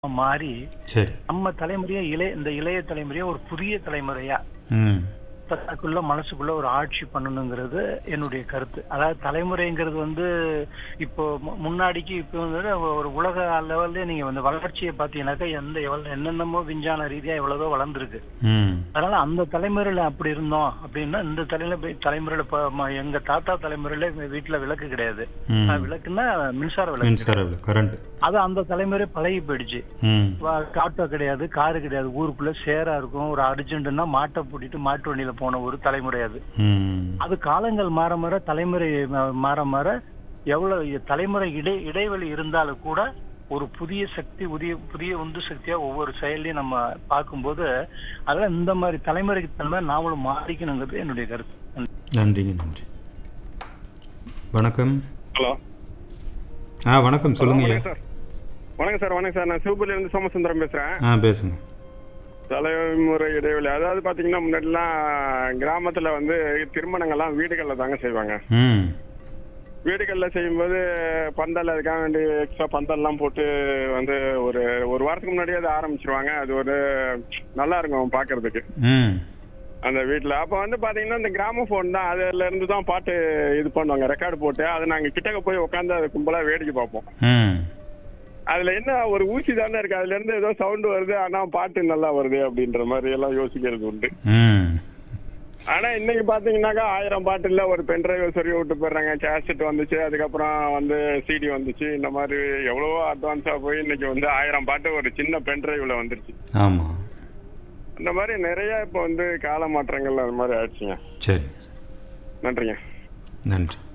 மாறி சரி நம்ம தலைமுறையா இளைய இந்த இளைய தலைமுறையா ஒரு புதிய தலைமுறையா ம் தனக்குள்ள மனசுக்குள்ள ஒரு ஆட்சி பண்ணணுங்கிறது என்னுடைய கருத்து அதாவது தலைமுறைங்கிறது வந்து இப்போ மு- முன்னாடிக்கு இப்போ வந்து ஒரு உலக லெவல்ல நீங்க வந்து வளர்ச்சியை பார்த்தீங்கன்னாக்கா எந்த எவ்வளவு என்னென்னமோ விஞ்ஞான ரீதியா எவ்வளவோ வளர்ந்துருக்கு ம் அதனால அந்த தலைமுறையில அப்படி இருந்தோம் அப்படின்னா இந்த தலைமுறை தலைமுறையில இப்ப ம- எங்க தாத்தா தலைமுறையில எங்க வீட்டுல விளக்கு கிடையாது ம் ஆஹ் விளக்குன்னா மின்சார விளக்கு மின்சார கரண்ட் அது அந்த தலைமுறை பழகி போயிடுச்சு ம் வா- ஆட்டோ கிடையாது காரு கிடையாது ஊருக்குள்ள சேரா இருக்கும் ஒரு அர்ஜென்ட்னா மாட்டை பூட்டிட்டு மாட்டு வண்டியில போன ஒரு தலைமுறை அது ம் அது காலங்கள் மாற மாற தலைமுறை ம- மாற மாற எவ்வளவு தலைமுறை இடை இடைவெளி இருந்தாலும் கூட ஒரு புதிய சக்தி புதிய புதிய உந்து சக்தியா ஒவ்வொரு செயலையும் நம்ம பார்க்கும்போது அதெல்லாம் இந்த மாதிரி தலைமுறைக்கு தன்மை நாமளும் மாறிக்கணுங்கிறது என்னுடைய கருத்து நன்றிங்க நன்றி வணக்கம் ஹலோ ஆ வணக்கம் சொல்லுங்க ஐயா வணக்கம் சார் வணக்கம் சார் வணக்கம் சார் நான் சிவபுரியில இருந்து சோமசுந்தரம் பேசுறேன் ஆ பேசுங்க தலைமுறை இடைவெளி அதாவது பாத்தீங்கன்னா முன்னாடிலாம் கிராமத்துல வந்து திருமணங்கள்லாம் வீடுகள்ல தாங்க செய்வாங்க ம் வீடுகள்ல செய்யும்போது பந்தல் அதுக்காக வேண்டி எக்ஸ்ட்ரா பந்தல்லாம் போட்டு வந்து ஒரு ஒரு வாரத்துக்கு முன்னாடியே அதை ஆரம்பிச்சிருவாங்க அது ஒரு நல்லா இருக்கும் பாக்குறதுக்கு ம் அந்த வீட்ல அப்ப வந்து பாத்தீங்கன்னா இந்த கிராம போன் தான் அதுல இருந்து தான் பாட்டு இது பண்ணுவாங்க ரெக்கார்டு போட்டு அதை நாங்க கிட்டக்க போய் உட்காந்து அதை கும்பலா வேடிக்கை பார்ப்போம் ம் அதுல என்ன ஒரு ஊசி தானே இருக்கு அதுல இருந்து ஏதோ சவுண்ட் வருது ஆனா பாட்டு நல்லா வருது அப்படின்ற மாதிரி எல்லாம் யோசிக்கிறது உண்டு ம் ஆனா இன்னைக்கு பாத்தீங்கன்னாக்கா ஆயிரம் பாட்டு இல்ல ஒரு பென்ட்ரைவ் சொல்லி விட்டு போயிடுறாங்க கேசட் வந்துச்சு அதுக்கப்புறம் வந்து சிடி வந்துச்சு இந்த மாதிரி எவ்வளவோ அட்வான்ஸா போய் இன்னைக்கு வந்து ஆயிரம் பாட்டு ஒரு சின்ன பென்ட்ரைவ்ல வந்துருச்சு ஆமாம் அந்த மாதிரி நிறைய இப்போ வந்து கால மாற்றங்கள் அது மாதிரி ஆயிடுச்சுங்க சரி நன்றிங்க நன்றி